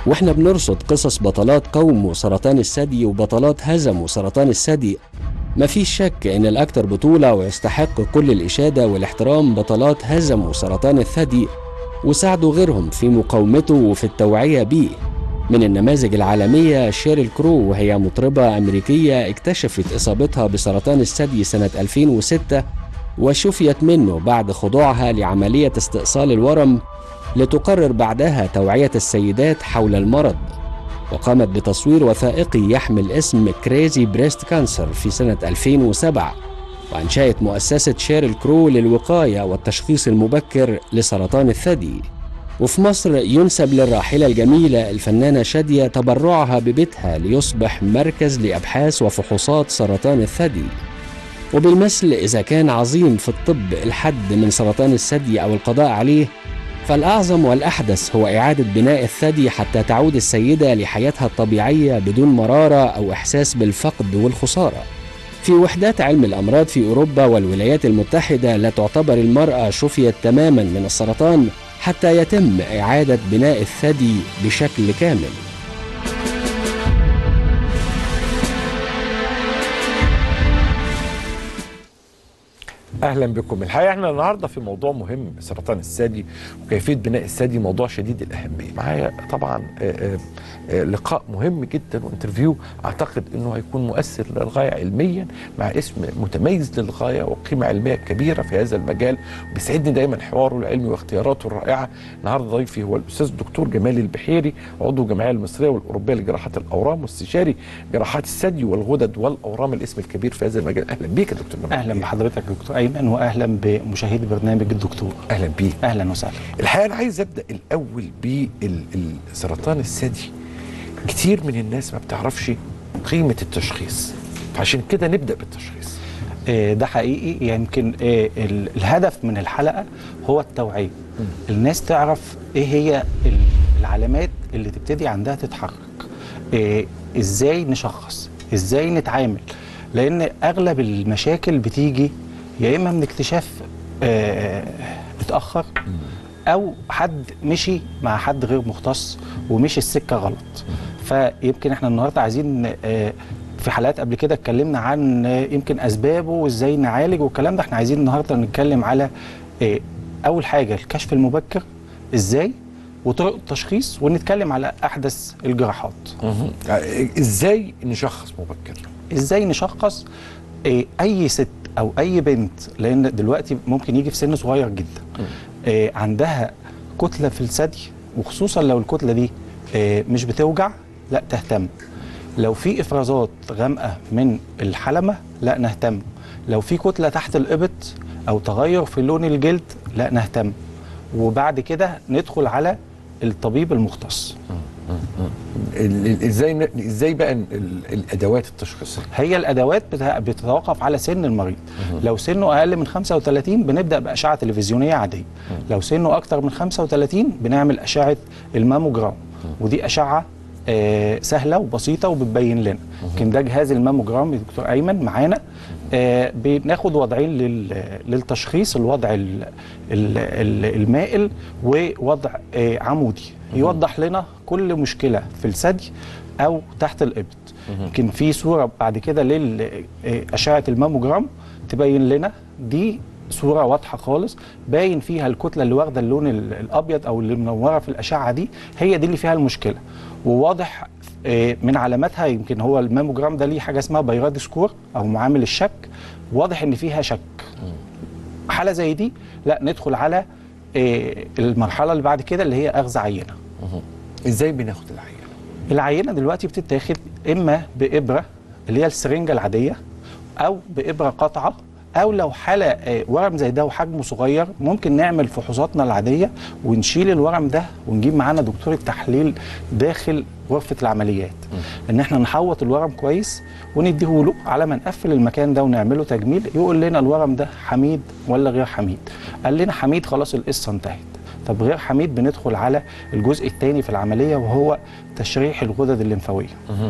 واحنا بنرصد قصص بطلات قوموا سرطان الثدي وبطلات هزموا سرطان الثدي مفيش شك ان الاكثر بطولة ويستحق كل الاشادة والاحترام بطلات هزموا سرطان الثدي وساعدوا غيرهم في مقاومته وفي التوعية بيه من النماذج العالمية شيريل كرو وهي مطربة أمريكية اكتشفت إصابتها بسرطان الثدي سنة 2006 وشفيت منه بعد خضوعها لعملية استئصال الورم لتقرر بعدها توعية السيدات حول المرض وقامت بتصوير وثائقي يحمل اسم كريزي بريست كانسر في سنة 2007 وأنشأت مؤسسة شيريل كرو للوقاية والتشخيص المبكر لسرطان الثدي وفي مصر ينسب للراحلة الجميلة الفنانة شادية تبرعها ببيتها ليصبح مركز لأبحاث وفحوصات سرطان الثدي وبالمثل إذا كان عظيم في الطب الحد من سرطان الثدي أو القضاء عليه فالأعظم والأحدث هو إعادة بناء الثدي حتى تعود السيدة لحياتها الطبيعية بدون مرارة أو إحساس بالفقد والخسارة. في وحدات علم الأمراض في أوروبا والولايات المتحدة لا تعتبر المرأة شفيت تماما من السرطان حتى يتم إعادة بناء الثدي بشكل كامل. اهلا بكم الحقيقه احنا النهارده في موضوع مهم سرطان الثدي وكيفيه بناء الثدي موضوع شديد الاهميه معايا طبعا آآ آآ لقاء مهم جدا وانترفيو اعتقد انه هيكون مؤثر للغايه علميا مع اسم متميز للغايه وقيمه علميه كبيره في هذا المجال بيسعدني دايما حواره العلمي واختياراته الرائعه النهارده ضيفي هو الاستاذ الدكتور جمال البحيري عضو الجمعيه المصريه والاوروبيه لجراحات الاورام واستشاري جراحات الثدي والغدد والاورام الاسم الكبير في هذا المجال اهلا بيك يا دكتور جمال اهلا بحضرتك دكتور ايمن واهلا بمشاهدي برنامج الدكتور اهلا بيك اهلا وسهلا الحقيقه انا عايز ابدا الاول بسرطان الثدي كتير من الناس ما بتعرفش قيمه التشخيص فعشان كده نبدا بالتشخيص آه، ده حقيقي يمكن آه، ال- الهدف من الحلقه هو التوعيه الناس تعرف ايه هي ال- العلامات اللي تبتدي عندها تتحرك آه، ازاي نشخص ازاي نتعامل لان اغلب المشاكل بتيجي يا اما من اكتشاف آه، اتاخر او حد مشي مع حد غير مختص ومشي السكه غلط فيمكن احنا النهارده عايزين آه، في حلقات قبل كده اتكلمنا عن آه، يمكن اسبابه وازاي نعالج والكلام ده احنا عايزين النهارده نتكلم على آه، اول حاجه الكشف المبكر ازاي وطرق التشخيص ونتكلم على احدث الجراحات ازاي نشخص مبكر ازاي نشخص آه، اي ست او اي بنت لان دلوقتي ممكن يجي في سن صغير جدا آه، عندها كتله في الثدي وخصوصا لو الكتله دي آه، مش بتوجع لا تهتم لو في افرازات غامقه من الحلمه لا نهتم لو في كتله تحت الابط او تغير في لون الجلد لا نهتم وبعد كده ندخل على الطبيب المختص ال- ال- ازاي ن- ازاي بقى ال- ال- الادوات التشخيصيه هي الادوات بتا- بتتوقف على سن المريض لو سنه اقل من 35 بنبدا باشعه تلفزيونيه عاديه لو سنه اكتر من 35 بنعمل اشعه الماموجرام ودي اشعه آه سهله وبسيطه وبتبين لنا يمكن ده جهاز الماموجرام يا دكتور ايمن معانا آه بناخد وضعين لل- للتشخيص الوضع ال- ال- ال- المائل ووضع آه عمودي يوضح لنا كل مشكله في الثدي او تحت الابط يمكن في صوره بعد كده لاشعه الماموجرام تبين لنا دي صوره واضحه خالص باين فيها الكتله اللي واخده اللون ال- الابيض او اللي منوره في الاشعه دي هي دي اللي فيها المشكله وواضح آه، من علاماتها يمكن هو الماموجرام ده ليه حاجه اسمها بيراد سكور او معامل الشك واضح ان فيها شك حاله زي دي لا ندخل على آه، المرحله اللي بعد كده اللي هي اخذ عينه ازاي بناخد العينه العينه دلوقتي بتتاخد اما بابره اللي هي السرنجه العاديه او بابره قطعه او لو حاله آه، ورم زي ده وحجمه صغير ممكن نعمل فحوصاتنا العاديه ونشيل الورم ده ونجيب معانا دكتور التحليل داخل غرفه العمليات ان احنا نحوط الورم كويس ونديه له على ما نقفل المكان ده ونعمله تجميل يقول لنا الورم ده حميد ولا غير حميد قال لنا حميد خلاص القصه انتهت طب غير حميد بندخل على الجزء الثاني في العمليه وهو تشريح الغدد الليمفاويه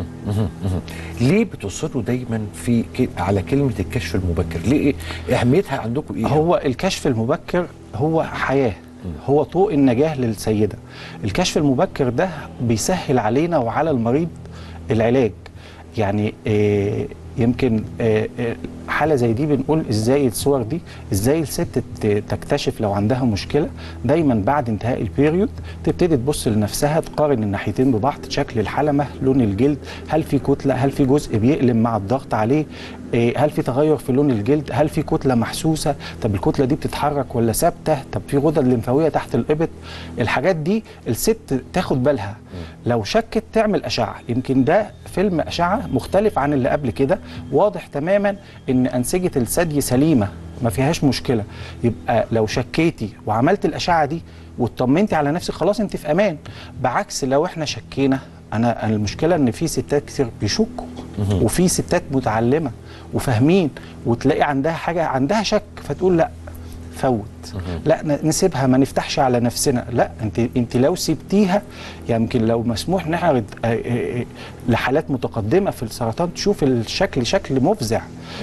ليه بتصروا دايما في ك... على كلمه الكشف المبكر ليه إيه؟ اهميتها عندكم ايه هو الكشف المبكر هو حياه هو طوق النجاه للسيده الكشف المبكر ده بيسهل علينا وعلى المريض العلاج يعني آه يمكن آه آه حاله زي دي بنقول ازاي الصور دي ازاي الست ت- تكتشف لو عندها مشكله دايما بعد انتهاء البيريود تبتدي تبص لنفسها تقارن الناحيتين ببعض شكل الحلمه لون الجلد هل في كتله هل في جزء بيألم مع الضغط عليه آه، هل في تغير في لون الجلد هل في كتله محسوسه طب الكتله دي بتتحرك ولا ثابته طب في غدد لمفاويه تحت الابط الحاجات دي الست تاخد بالها لو شكت تعمل اشعه يمكن ده فيلم اشعه مختلف عن اللي قبل كده واضح تماما ان انسجه الثدي سليمه ما فيهاش مشكله يبقى لو شكيتي وعملت الاشعه دي واطمنتي على نفسك خلاص انت في امان بعكس لو احنا شكينا انا أنا المشكله ان في ستات كتير بيشكوا وفي ستات متعلمه وفاهمين وتلاقي عندها حاجه عندها شك فتقول لا فوت لا ن- نسيبها ما نفتحش على نفسنا لا انت انت لو سبتيها يمكن لو مسموح نعرض آه، آه، آه، لحالات متقدمه في السرطان تشوف الشكل شكل مفزع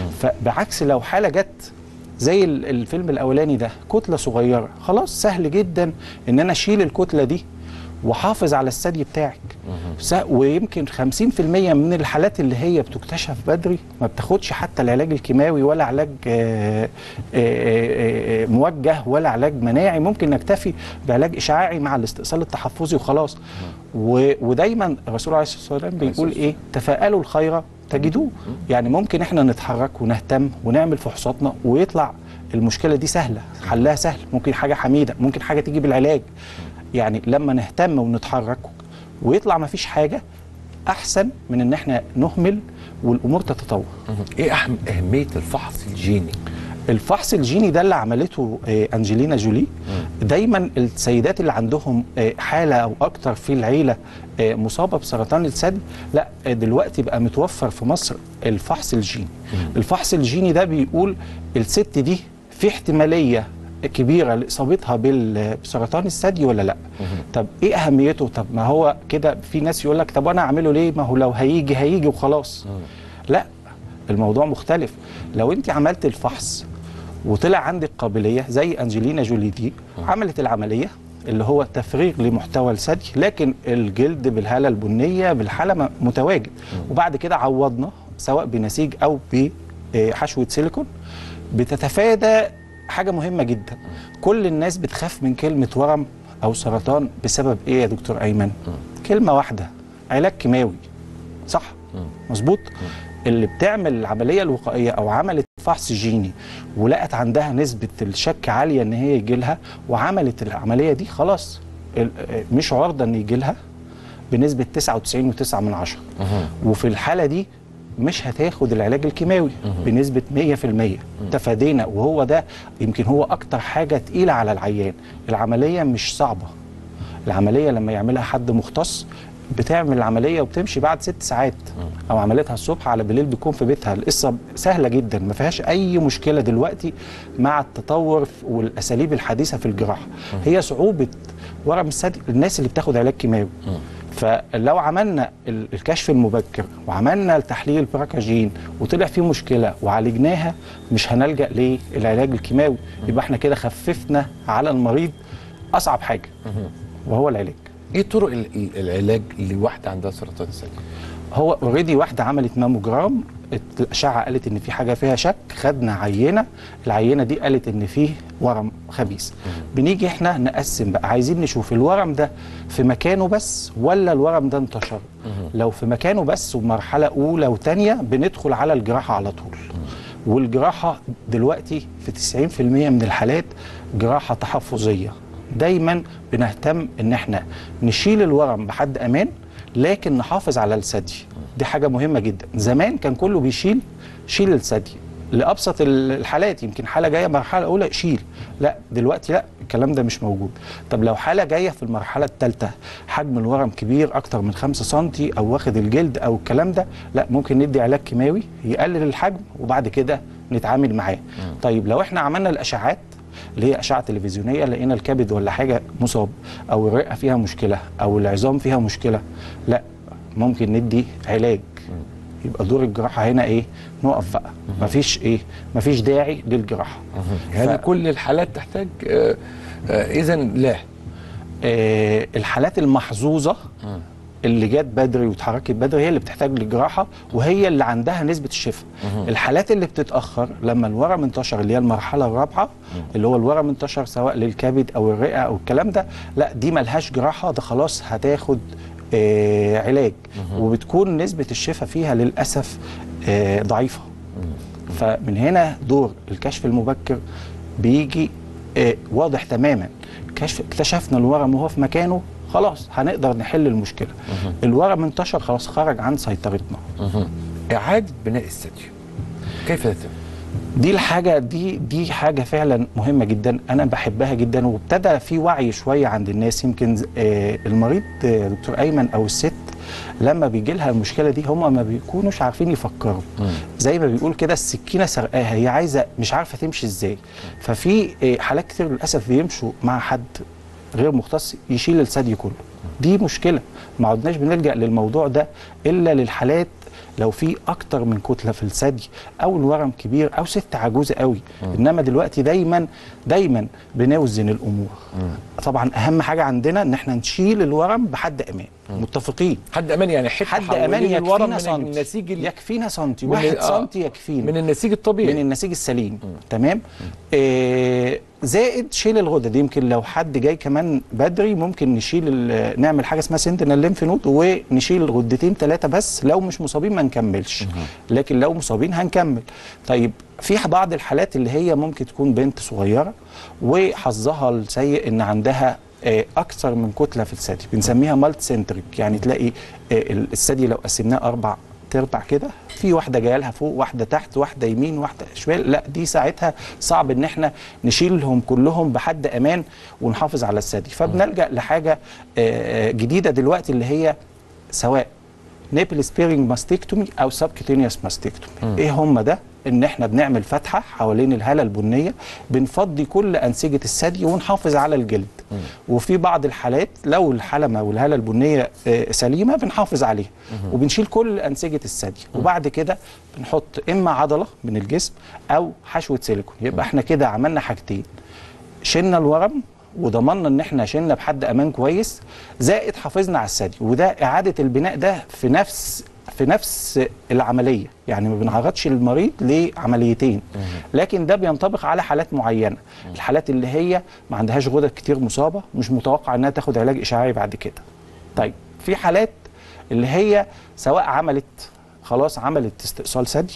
فبعكس لو حاله جت زي ال- الفيلم الاولاني ده كتله صغيره خلاص سهل جدا ان انا اشيل الكتله دي وحافظ على الثدي بتاعك س- ويمكن 50% من الحالات اللي هي بتكتشف بدري ما بتاخدش حتى العلاج الكيماوي ولا علاج آه، آه، آه، آه، موجه ولا علاج مناعي ممكن نكتفي بعلاج اشعاعي مع الاستئصال التحفظي وخلاص و- ودايما الرسول عليه الصلاه والسلام بيقول ايه تفاءلوا الخير تجدوه يعني ممكن احنا نتحرك ونهتم ونعمل فحوصاتنا ويطلع المشكله دي سهله حلها سهل ممكن حاجه حميده ممكن حاجه تيجي بالعلاج يعني لما نهتم ونتحرك ويطلع ما فيش حاجه احسن من ان احنا نهمل والامور تتطور ايه أهم اهميه الفحص الجيني الفحص الجيني ده اللي عملته آه، انجلينا جولي دايما السيدات اللي عندهم آه، حاله او اكتر في العيله آه، مصابه بسرطان الثدي لا آه، دلوقتي بقى متوفر في مصر الفحص الجيني الفحص الجيني ده بيقول الست دي في احتماليه كبيره لاصابتها بال- بسرطان الثدي ولا لا طب ايه اهميته طب ما هو كده في ناس يقول لك طب انا اعمله ليه ما هو لو هيجي هيجي وخلاص لا الموضوع مختلف لو انت عملت الفحص وطلع عندك قابليه زي انجلينا جولي دي عملت العمليه اللي هو تفريغ لمحتوى الثدي لكن الجلد بالهاله البنيه بالحلمه متواجد وبعد كده عوضنا سواء بنسيج او بحشوه سيليكون بتتفادى حاجه مهمه جدا كل الناس بتخاف من كلمه ورم او سرطان بسبب ايه يا دكتور ايمن كلمه واحده علاج كيماوي صح مظبوط اللي بتعمل العمليه الوقائيه او عملت فحص جيني ولقت عندها نسبه الشك عاليه ان هي يجي لها وعملت العمليه دي خلاص ال- مش عرضه ان يجي لها بنسبه 99.9 من عشرة وفي الحاله دي مش هتاخد العلاج الكيماوي بنسبه 100% تفادينا وهو ده يمكن هو اكتر حاجه تقيله على العيان العمليه مش صعبه العمليه لما يعملها حد مختص بتعمل العمليه وبتمشي بعد ست ساعات او عملتها الصبح على بالليل بيكون في بيتها القصه سهله جدا ما فيهاش اي مشكله دلوقتي مع التطور والاساليب الحديثه في الجراحه هي صعوبه ورم الثدي الناس اللي بتاخد علاج كيماوي فلو عملنا ال- الكشف المبكر وعملنا التحليل البراكاجين وطلع فيه مشكله وعالجناها مش هنلجا للعلاج الكيماوي يبقى احنا كده خففنا على المريض اصعب حاجه وهو العلاج ايه طرق ال- ال- العلاج لواحده عندها سرطان الثدي هو اوريدي واحده عملت ماموجرام الاشعه قالت ان في حاجه فيها شك خدنا عينه العينه دي قالت ان فيه ورم خبيث بنيجي احنا نقسم بقى عايزين نشوف الورم ده في مكانه بس ولا الورم ده انتشر لو في مكانه بس ومرحله اولى وثانيه بندخل على الجراحه على طول والجراحه دلوقتي في 90% من الحالات جراحه تحفظيه دايما بنهتم ان احنا نشيل الورم بحد امان لكن نحافظ على الثدي دي حاجه مهمه جدا زمان كان كله بيشيل شيل الثدي لابسط الحالات يمكن حاله جايه مرحله اولى شيل لا دلوقتي لا الكلام ده مش موجود طب لو حاله جايه في المرحله الثالثه حجم الورم كبير اكتر من 5 سم او واخد الجلد او الكلام ده لا ممكن ندي علاج كيماوي يقلل الحجم وبعد كده نتعامل معاه طيب لو احنا عملنا الاشعاعات اللي هي اشعه تلفزيونيه لقينا الكبد ولا حاجه مصاب او الرئه فيها مشكله او العظام فيها مشكله لا ممكن ندي علاج يبقى دور الجراحه هنا ايه نقف بقى مفيش ايه مفيش داعي للجراحه هل ف- كل الحالات تحتاج آه آه اذا لا آه الحالات المحظوظه اللي جت بدري واتحركت بدري هي اللي بتحتاج للجراحه وهي اللي عندها نسبه الشفاء الحالات اللي بتتاخر لما الورم انتشر اللي هي المرحله الرابعه اللي هو الورم انتشر سواء للكبد او الرئه او الكلام ده لا دي ملهاش جراحه ده خلاص هتاخد آه علاج وبتكون نسبه الشفاء فيها للاسف آه ضعيفه فمن هنا دور الكشف المبكر بيجي آه، واضح تماما كشف اكتشفنا الورم وهو في مكانه خلاص هنقدر نحل المشكله الورم انتشر خلاص خرج عن سيطرتنا اعاده بناء الثدي كيف تتم؟ دي الحاجه دي دي حاجه فعلا مهمه جدا انا بحبها جدا وابتدى في وعي شويه عند الناس يمكن آه، المريض آه، دكتور ايمن او الست لما بيجي لها المشكله دي هم ما بيكونوش عارفين يفكروا زي ما بيقول كده السكينه سرقاها هي عايزه مش عارفه تمشي ازاي ففي آه، حالات كتير للاسف بيمشوا مع حد غير مختص يشيل الثدي كله دي مشكله ما عدناش بنلجا للموضوع ده الا للحالات لو في اكتر من كتله في الثدي او الورم كبير او ست عجوزه قوي انما دلوقتي دايما دايما بنوزن الامور طبعا اهم حاجه عندنا ان احنا نشيل الورم بحد امان متفقين حد امان يعني حته حد امان حوالين الورم يكفينا من سنتي النسيج ال- يكفينا سنتي من واحد ال- آه. سنتي يكفينا من النسيج الطبيعي من النسيج السليم تمام آه زائد شيل الغدد يمكن لو حد جاي كمان بدري ممكن نشيل ال- نعمل حاجه اسمها سنتينال ليمف نود ونشيل الغدتين ثلاثه بس لو مش مصابين ما نكملش لكن لو مصابين هنكمل طيب في بعض الحالات اللي هي ممكن تكون بنت صغيره وحظها السيء ان عندها آه، اكثر من كتله في الثدي بنسميها مالت سنتريك يعني تلاقي آه، الثدي لو قسمناه اربع تربع كده في واحده جايه لها فوق واحده تحت واحده يمين واحده شمال لا دي ساعتها صعب ان احنا نشيلهم كلهم بحد امان ونحافظ على الثدي فبنلجا لحاجه آه، آه، جديده دلوقتي اللي هي سواء نيبل سبيرنج ماستكتومي او سبكتينيوس ماستكتومي ايه هم ده ان احنا بنعمل فتحه حوالين الهاله البنيه بنفضي كل انسجه الثدي ونحافظ على الجلد وفي بعض الحالات لو الحلمه والهاله البنيه آه، سليمه بنحافظ عليها وبنشيل كل انسجه الثدي وبعد كده بنحط اما عضله من الجسم او حشوه سيليكون يبقى احنا كده عملنا حاجتين شلنا الورم وضمننا ان احنا شلنا بحد امان كويس زائد حافظنا على الثدي وده اعاده البناء ده في نفس في نفس العمليه يعني ما بنعرضش المريض لعمليتين لكن ده بينطبق على حالات معينه الحالات اللي هي ما عندهاش غدد كتير مصابه مش متوقع انها تاخد علاج اشعاعي بعد كده طيب في حالات اللي هي سواء عملت خلاص عملت استئصال ثدي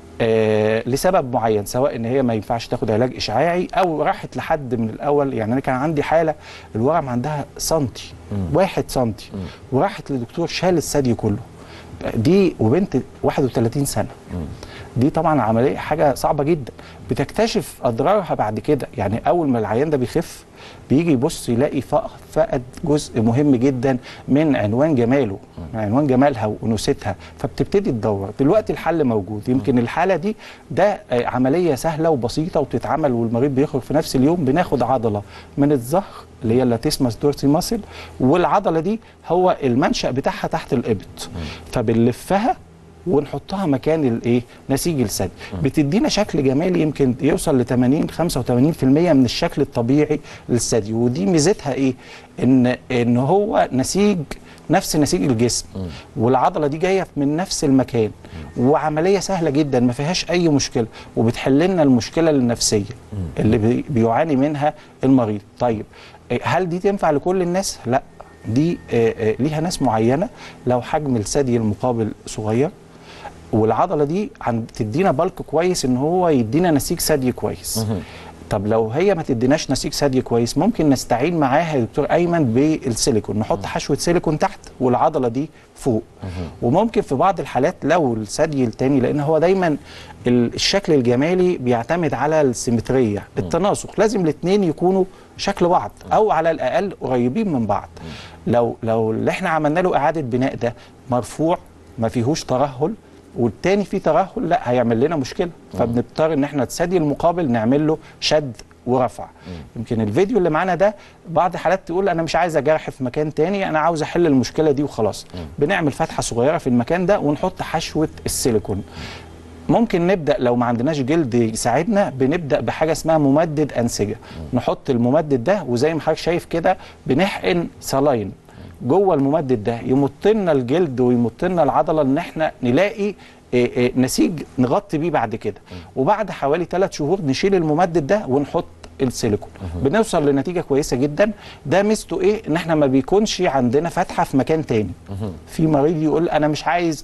آه لسبب معين سواء ان هي ما ينفعش تاخد علاج اشعاعي او راحت لحد من الاول يعني انا كان عندي حاله الورم عندها سنتي واحد سنتي وراحت لدكتور شال الثدي كله دي وبنت 31 سنه دي طبعا عمليه حاجه صعبه جدا بتكتشف اضرارها بعد كده يعني اول ما العيان ده بيخف بيجي يبص يلاقي فق- فقد جزء مهم جدا من عنوان جماله من عنوان جمالها وانوثتها فبتبتدي تدور دلوقتي الحل موجود يمكن الحاله دي ده آه، عمليه سهله وبسيطه وبتتعمل والمريض بيخرج في نفس اليوم بناخد عضله من الظهر اللي هي اللاتيسماس دورسي ماسل والعضله دي هو المنشا بتاعها تحت الابط فبنلفها ونحطها مكان الايه نسيج الثدي بتدينا شكل جمالي يمكن يوصل ل 80 85% من الشكل الطبيعي للثدي ودي ميزتها ايه ان ان هو نسيج نفس نسيج الجسم والعضله دي جايه من نفس المكان وعمليه سهله جدا ما فيهاش اي مشكله وبتحل لنا المشكله النفسيه اللي بي- بيعاني منها المريض طيب إيه، هل دي تنفع لكل الناس لا دي آه، آه، ليها ناس معينه لو حجم الثدي المقابل صغير والعضله دي عن تدينا بالك كويس ان هو يدينا نسيج ثدي كويس طب لو هي ما تديناش نسيج ثدي كويس ممكن نستعين معاها يا دكتور ايمن بالسيليكون نحط حشوه سيليكون تحت والعضله دي فوق وممكن في بعض الحالات لو الثدي التاني لان هو دايما ال- الشكل الجمالي بيعتمد على السيمتريه التناسق لازم الاثنين يكونوا شكل بعض او على الاقل قريبين من بعض لو لو اللي احنا عملنا له اعاده بناء ده مرفوع ما فيهوش ترهل والتاني فيه ترهل لا هيعمل لنا مشكله فبنضطر ان احنا الثدي المقابل نعمل له شد ورفع يمكن الفيديو اللي معانا ده بعض الحالات تقول انا مش عايز اجرح في مكان تاني انا عاوز احل المشكله دي وخلاص بنعمل فتحه صغيره في المكان ده ونحط حشوه السيليكون ممكن نبدا لو ما عندناش جلد يساعدنا بنبدا بحاجه اسمها ممدد انسجه نحط الممدد ده وزي ما حضرتك شايف كده بنحقن صلاين جوه الممدد ده يمط لنا الجلد ويمط لنا العضله ان احنا نلاقي إيه إيه نسيج نغطي بيه بعد كده وبعد حوالي ثلاث شهور نشيل الممدد ده ونحط السيليكون بنوصل لنتيجه كويسه جدا ده ميزته ايه ان احنا ما بيكونش عندنا فتحه في مكان تاني في مريض يقول انا مش عايز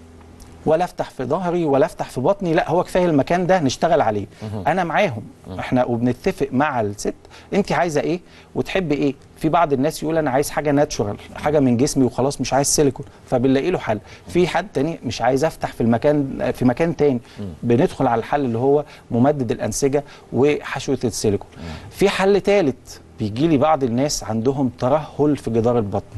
ولا افتح في ظهري ولا افتح في بطني لا هو كفايه المكان ده نشتغل عليه انا معاهم احنا وبنتفق مع الست انت عايزه ايه وتحبي ايه في بعض الناس يقول انا عايز حاجه ناتشورال حاجه من جسمي وخلاص مش عايز سيليكون فبنلاقي له حل في حد تاني مش عايز افتح في المكان في مكان تاني بندخل على الحل اللي هو ممدد الانسجه وحشوه السيليكون في حل ثالث بيجي لي بعض الناس عندهم ترهل في جدار البطن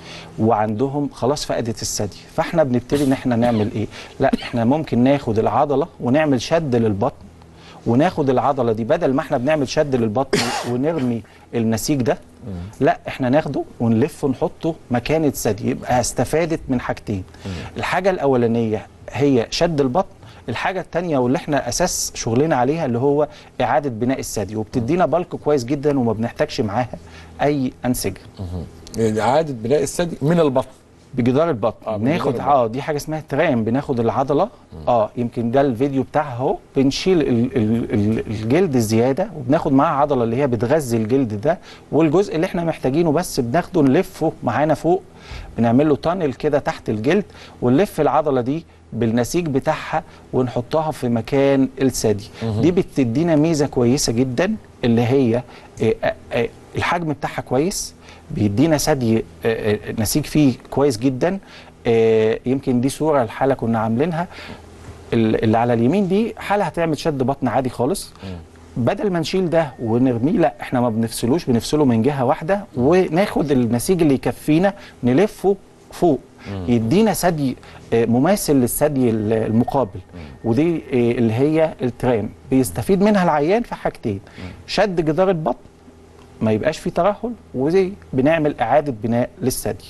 وعندهم خلاص فقدت الثدي فاحنا بنبتدي ان احنا نعمل ايه لا احنا ممكن ناخد العضله ونعمل شد للبطن وناخد العضله دي بدل ما احنا بنعمل شد للبطن ونرمي النسيج ده لا احنا ناخده ونلف ونحطه مكان الثدي يبقى استفادت من حاجتين الحاجه الاولانيه هي شد البطن الحاجة التانية واللي احنا أساس شغلنا عليها اللي هو إعادة بناء الثدي وبتدينا بلك كويس جدا وما بنحتاجش معاها أي أنسجة يعني اعاده بناء الثدي من البطن بجدار البطن آه، آه بجدار بناخد البطن. اه دي حاجه اسمها ترام بناخد العضله اه يمكن ده الفيديو بتاعها اهو بنشيل ال ال ال الجلد الزياده وبناخد معاها عضله اللي هي بتغذي الجلد ده والجزء اللي احنا محتاجينه بس بناخده نلفه معانا فوق بنعمل له تانل كده تحت الجلد ونلف العضله دي بالنسيج بتاعها ونحطها في مكان الثدي دي بتدينا ميزه كويسه جدا اللي هي آه، آه، آه، الحجم بتاعها كويس بيدينا ثدي آه، آه، نسيج فيه كويس جدا آه، يمكن دي صوره الحاله كنا عاملينها ال- اللي على اليمين دي حاله هتعمل شد بطن عادي خالص بدل ما نشيل ده ونرميه لا احنا ما بنفصلوش بنفصله من جهه واحده وناخد النسيج اللي يكفينا نلفه فوق يدينا ثدي آه، مماثل للثدي ال- المقابل ودي آه، اللي هي الترام بيستفيد منها العيان في حاجتين شد جدار البطن ما يبقاش فيه ترهل ودي بنعمل اعاده بناء للثدي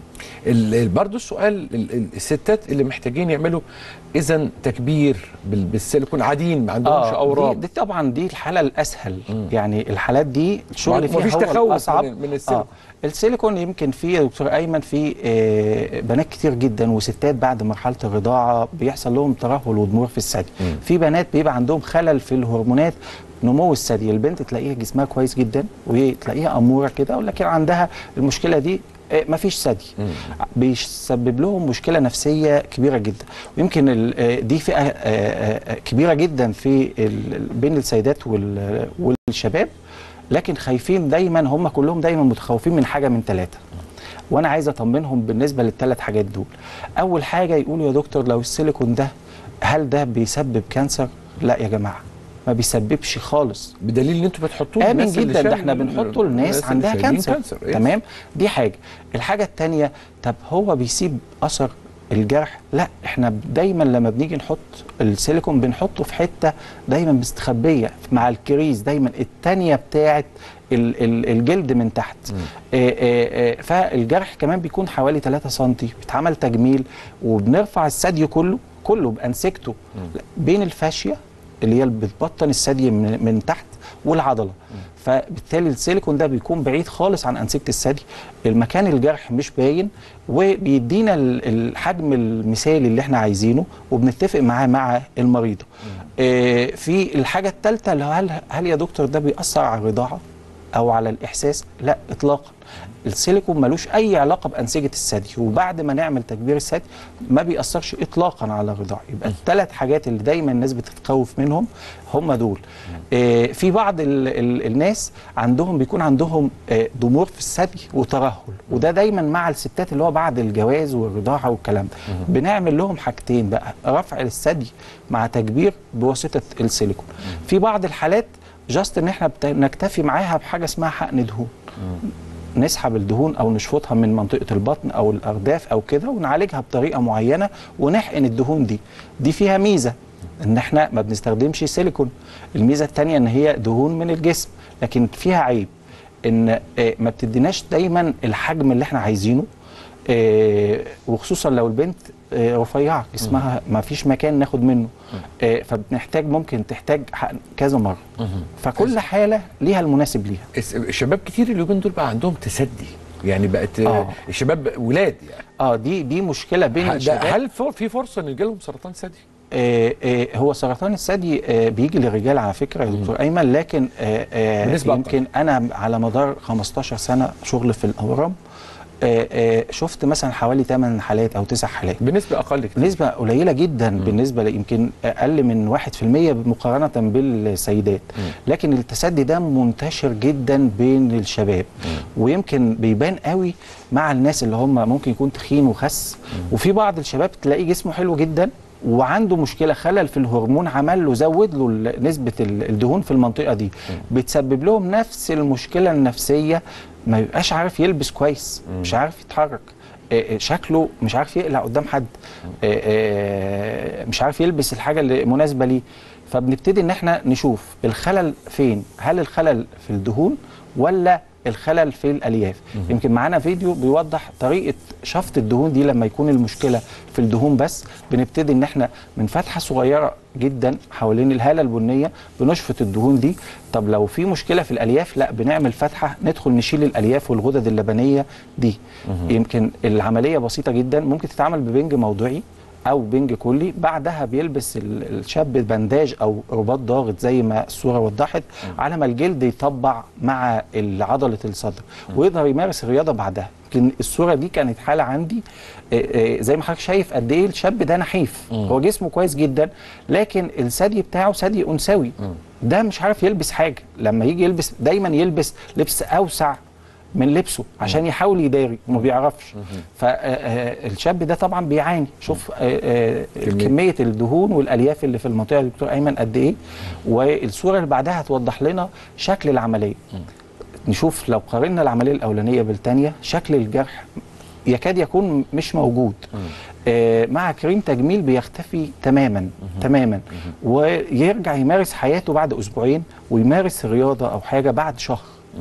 ال- ال- برضو السؤال ال- ال- الستات اللي محتاجين يعملوا اذا تكبير بال- بالسيليكون عاديين ما عندهمش دي, اورام دي طبعا دي الحاله الاسهل يعني الحالات دي الشغل ما- فيها مفيش هو تخوف الاصعب من- من السيليكون. آه. السيليكون يمكن في يا دكتور ايمن في آه بنات كتير جدا وستات بعد مرحله الرضاعه بيحصل لهم ترهل وضمور في الثدي في بنات بيبقى عندهم خلل في الهرمونات نمو الثدي البنت تلاقيها جسمها كويس جدا وتلاقيها اموره كده ولكن عندها المشكله دي آه، مفيش ثدي بيسبب لهم مشكله نفسيه كبيره جدا ويمكن ال- آه، دي فئه آه، آه، كبيره جدا في ال- بين السيدات وال- والشباب لكن خايفين دايما هم كلهم دايما متخوفين من حاجه من ثلاثه وانا عايز اطمنهم بالنسبه للثلاث حاجات دول اول حاجه يقولوا يا دكتور لو السيليكون ده هل ده بيسبب كانسر لا يا جماعه ما بيسببش خالص بدليل ان انتوا بتحطوه امن للناس اللي جدا ده شايل- احنا بنحطه للناس اللي عندها شايلين كانسر, إيه؟ تمام دي حاجه الحاجه الثانيه طب هو بيسيب اثر الجرح لا احنا دايما لما بنيجي نحط السيليكون بنحطه في حته دايما مستخبيه مع الكريز دايما الثانيه بتاعه ال- ال- الجلد من تحت آه، آه، آه، فالجرح كمان بيكون حوالي 3 سم بيتعمل تجميل وبنرفع الثدي كله كله بانسجته بين الفاشيه اللي هي اللي بتبطن الثدي من, من تحت والعضله فبالتالي السيليكون ده بيكون بعيد خالص عن انسجه الثدي المكان الجرح مش باين وبيدينا ال- الحجم المثالي اللي احنا عايزينه وبنتفق معاه مع المريضه آه، في الحاجه الثالثه اللي هو هل هل يا دكتور ده بيأثر على الرضاعه او على الاحساس لا اطلاقا السيليكون ملوش اي علاقه بانسجه الثدي وبعد ما نعمل تكبير الثدي ما بيأثرش اطلاقا على الرضاعه يبقى الثلاث حاجات اللي دايما الناس بتتخوف منهم هم دول آه في بعض ال ال الناس عندهم بيكون عندهم آه ضمور في الثدي وترهل وده دايما مع الستات اللي هو بعد الجواز والرضاعه والكلام ده بنعمل لهم حاجتين بقى رفع الثدي مع تكبير بواسطه السيليكون في بعض الحالات جاست ان احنا بت- نكتفي معاها بحاجه اسمها حقن دهون نسحب الدهون او نشفطها من منطقه البطن او الارداف او كده ونعالجها بطريقه معينه ونحقن الدهون دي دي فيها ميزه ان احنا ما بنستخدمش سيليكون الميزه الثانيه ان هي دهون من الجسم لكن فيها عيب ان آه، ما بتديناش دايما الحجم اللي احنا عايزينه آه، وخصوصا لو البنت آه، رفيعه جسمها ما فيش مكان ناخد منه آه، فبنحتاج ممكن تحتاج ح- كذا مره فكل حاله ليها المناسب ليها الس- الشباب كتير اليومين دول بقى عندهم تسدي يعني بقت آه. آه. الشباب ولاد يعني اه دي دي مشكله بين ده الشباب هل فر- في فرصه ان يجيلهم سرطان ثدي؟ آه، آه، هو سرطان الثدي آه، بيجي للرجال على فكره يا دكتور ايمن لكن آه، آه، بنسبة يمكن انا على مدار 15 سنه شغل في الاورام آه، آه، شفت مثلا حوالي 8 حالات او 9 حالات بنسبه اقل كتير نسبة قليلة جدا بالنسبة ل- يمكن أقل من 1% مقارنة بالسيدات لكن التسدي ده منتشر جدا بين الشباب ويمكن بيبان قوي مع الناس اللي هم ممكن يكون تخين وخس وفي بعض الشباب تلاقيه جسمه حلو جدا وعنده مشكله خلل في الهرمون عمل له زود له ال- نسبه ال- الدهون في المنطقه دي بتسبب لهم نفس المشكله النفسيه ما يبقاش عارف يلبس كويس مش عارف يتحرك آه، آه، شكله مش عارف يقلع قدام حد آه، آه، مش عارف يلبس الحاجه اللي مناسبه ليه فبنبتدي ان احنا نشوف الخلل فين هل الخلل في الدهون ولا الخلل في الالياف يمكن معانا فيديو بيوضح طريقه شفط الدهون دي لما يكون المشكله في الدهون بس بنبتدي ان احنا من فتحه صغيره جدا حوالين الهاله البنيه بنشفط الدهون دي طب لو في مشكله في الالياف لا بنعمل فتحه ندخل نشيل الالياف والغدد اللبنيه دي يمكن العمليه بسيطه جدا ممكن تتعمل ببنج موضعي او بنج كلي بعدها بيلبس ال- الشاب بنداج او رباط ضاغط زي ما الصوره وضحت على ما الجلد يطبع مع عضله الصدر ويقدر يمارس الرياضه بعدها يمكن الصوره دي كانت حاله عندي آه، آه، زي ما حضرتك شايف قد ايه الشاب ده نحيف هو جسمه كويس جدا لكن الثدي بتاعه ثدي انثوي ده مش عارف يلبس حاجه لما يجي يلبس دايما يلبس لبس اوسع من لبسه عشان يحاول يداري وما بيعرفش فالشاب ده طبعا بيعاني شوف آه، آه، كمية. كميه الدهون والالياف اللي في المنطقه يا دكتور ايمن قد ايه والصوره اللي بعدها هتوضح لنا شكل العمليه نشوف لو قارنا العمليه الاولانيه بالثانيه شكل الجرح يكاد يكون مش موجود آه مع كريم تجميل بيختفي تماما تماما ويرجع يمارس حياته بعد اسبوعين ويمارس رياضه او حاجه بعد شهر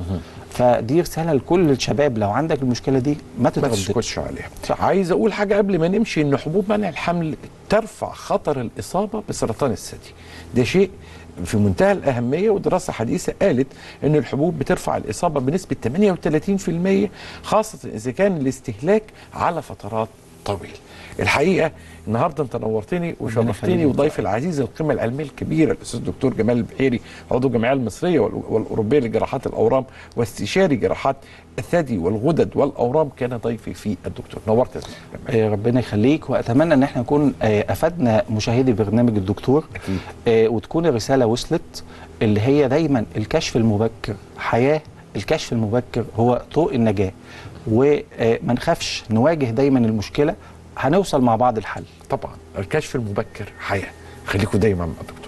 فدي رساله لكل الشباب لو عندك المشكله دي ما ما تترددش تسكتش عليها عايز اقول حاجه قبل ما نمشي ان حبوب منع الحمل ترفع خطر الاصابه بسرطان الثدي ده شيء في منتهى الأهمية ودراسة حديثة قالت أن الحبوب بترفع الإصابة بنسبة 38% خاصة إذا كان الاستهلاك على فترات طويلة الحقيقة النهاردة أنت نورتني وشرفتني يخليك. وضيف العزيز القيمة العلمية الكبيرة الأستاذ الدكتور جمال البحيري عضو الجمعية المصرية وال- والأوروبية لجراحات الأورام واستشاري جراحات الثدي والغدد والأورام كان ضيفي في الدكتور نورت يا أستاذ جمال. آه، ربنا يخليك واتمنى ان احنا نكون آه، افدنا مشاهدي برنامج الدكتور أكيد. آه، وتكون الرساله وصلت اللي هي دايما الكشف المبكر حياه الكشف المبكر هو طوق النجاه وما نخافش نواجه دايما المشكله هنوصل مع بعض الحل طبعا الكشف المبكر حياة خليكم دايما مع الدكتور